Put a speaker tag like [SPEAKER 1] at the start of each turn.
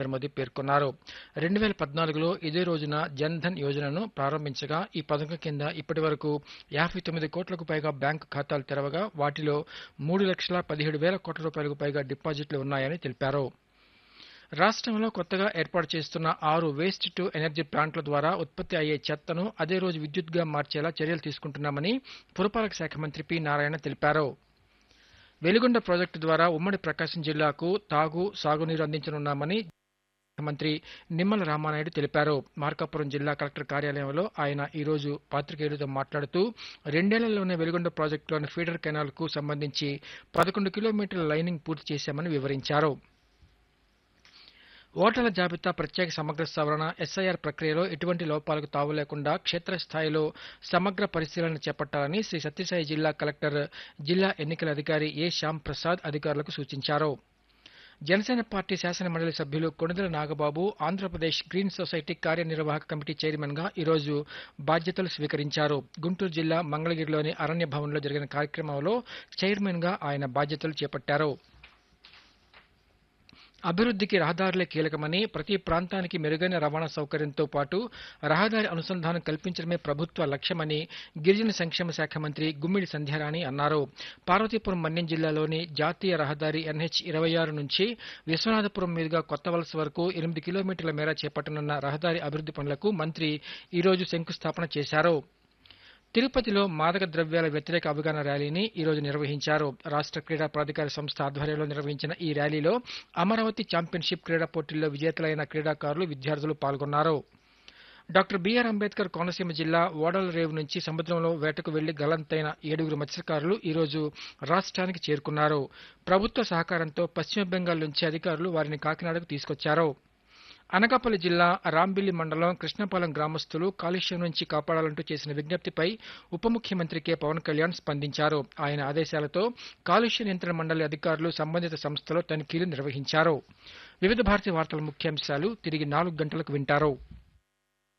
[SPEAKER 1] మోదీ పేర్కొన్నారు రెండు వేల పద్నాలుగులో ఇదే రోజున జన్ ధన్ యోజనను ప్రారంభించగా ఈ పథకం కింద ఇప్పటి వరకు యాభై తొమ్మిది కోట్లకు పైగా బ్యాంకు ఖాతాలు తెరవగా వాటిలో మూడు లక్షల పదిహేడు వేల కోట్ల రూపాయలకు పైగా డిపాజిట్లు ఉన్నాయని తెలిపారు రాష్ట్రంలో కొత్తగా ఏర్పాటు చేస్తున్న ఆరు వేస్ట్ టు ఎనర్జీ ప్లాంట్ల ద్వారా ఉత్పత్తి అయ్యే చెత్తను అదే రోజు విద్యుత్గా మార్చేలా చర్యలు తీసుకుంటున్నామని పురపాలక శాఖ మంత్రి పి నారాయణ తెలిపారు వెలుగొండ ప్రాజెక్టు ద్వారా ఉమ్మడి ప్రకాశం జిల్లాకు తాగు సాగునీరు అందించనున్నామని మంత్రి నిమ్మల రామానాయుడు తెలిపారు మార్కాపురం జిల్లా కలెక్టర్ కార్యాలయంలో ఆయన ఈ రోజు పాత్రికేయులతో మాట్లాడుతూ రెండేళ్లలోనే వెలుగొండ ప్రాజెక్టులోని ఫీడర్ కెనాల్ కు సంబంధించి పదకొండు కిలోమీటర్ల లైనింగ్ పూర్తి చేశామని వివరించారు ఓటర్ల జాబితా ప్రత్యేక సమగ్ర సవరణ ఎస్ఐఆర్ ప్రక్రియలో ఎటువంటి లోపాలకు తావు లేకుండా క్షేత్రస్థాయిలో సమగ్ర పరిశీలన చేపట్టాలని శ్రీ సత్యసాయి జిల్లా కలెక్టర్ జిల్లా ఎన్నికల అధికారి ఏ శ్యామ్ ప్రసాద్ అధికారులకు సూచించారు జనసేన పార్టీ శాసన మండలి సభ్యులు కొణిదెల నాగబాబు ఆంధ్రప్రదేశ్ గ్రీన్ సొసైటీ కార్యనిర్వాహక కమిటీ చైర్మన్ గా ఈరోజు బాధ్యతలు స్వీకరించారు గుంటూరు జిల్లా మంగళగిరిలోని అరణ్య భవన్లో జరిగిన కార్యక్రమంలో చైర్మన్ గా ఆయన బాధ్యతలు చేపట్టారు అభివృద్ధికి రహదారులే కీలకమని ప్రతి ప్రాంతానికి మెరుగైన రవాణా సౌకర్యంతో పాటు రహదారి అనుసంధానం కల్పించడమే ప్రభుత్వ లక్ష్యమని గిరిజన సంక్షేమ శాఖ మంత్రి గుమ్మిడి సంధ్యారాణి అన్నారు పార్వతీపురం మన్యం జిల్లాలోని జాతీయ రహదారి ఎన్హెచ్ ఇరవై ఆరు నుంచి విశ్వనాథపురం మీదుగా కొత్త వలస వరకు ఎనిమిది కిలోమీటర్ల మేర చేపట్టనున్న రహదారి అభివృద్ధి పనులకు మంత్రి ఈ రోజు శంకుస్థాపన చేశారు తిరుపతిలో మాదక ద్రవ్యాల వ్యతిరేక అవగాహన ర్యాలీని ఈ రోజు నిర్వహించారు రాష్ట్ర క్రీడా ప్రాధికార సంస్థ ఆధ్వర్యంలో నిర్వహించిన ఈ ర్యాలీలో అమరావతి ఛాంపియన్షిప్ క్రీడా పోటీల్లో విజేతలైన క్రీడాకారులు విద్యార్థులు పాల్గొన్నారు డాక్టర్ బిఆర్ అంబేద్కర్ కోనసీమ జిల్లా ఓడల రేవు నుంచి సముద్రంలో వేటకు వెళ్లి గలంతైన ఏడుగురు మత్స్యకారులు ఈ రోజు రాష్ట్రానికి చేరుకున్నారు ప్రభుత్వ సహకారంతో పశ్చిమ బెంగాల్ నుంచి అధికారులు వారిని కాకినాడకు తీసుకొచ్చారు అనకాపల్లి జిల్లా రాంబిల్లి మండలం కృష్ణపాలెం గ్రామస్తులు కాలుష్యం నుంచి కాపాడాలంటూ చేసిన విజ్ఞప్తిపై ఉప ముఖ్యమంత్రి కె పవన్ కళ్యాణ్ స్పందించారు ఆయన ఆదేశాలతో కాలుష్య నియంత్రణ మండలి అధికారులు సంబంధిత సంస్థలో తనిఖీలు నిర్వహించారు వివిధ భారతి వార్తల ముఖ్యాంశాలు తిరిగి నాలుగు గంటలకు వింటారు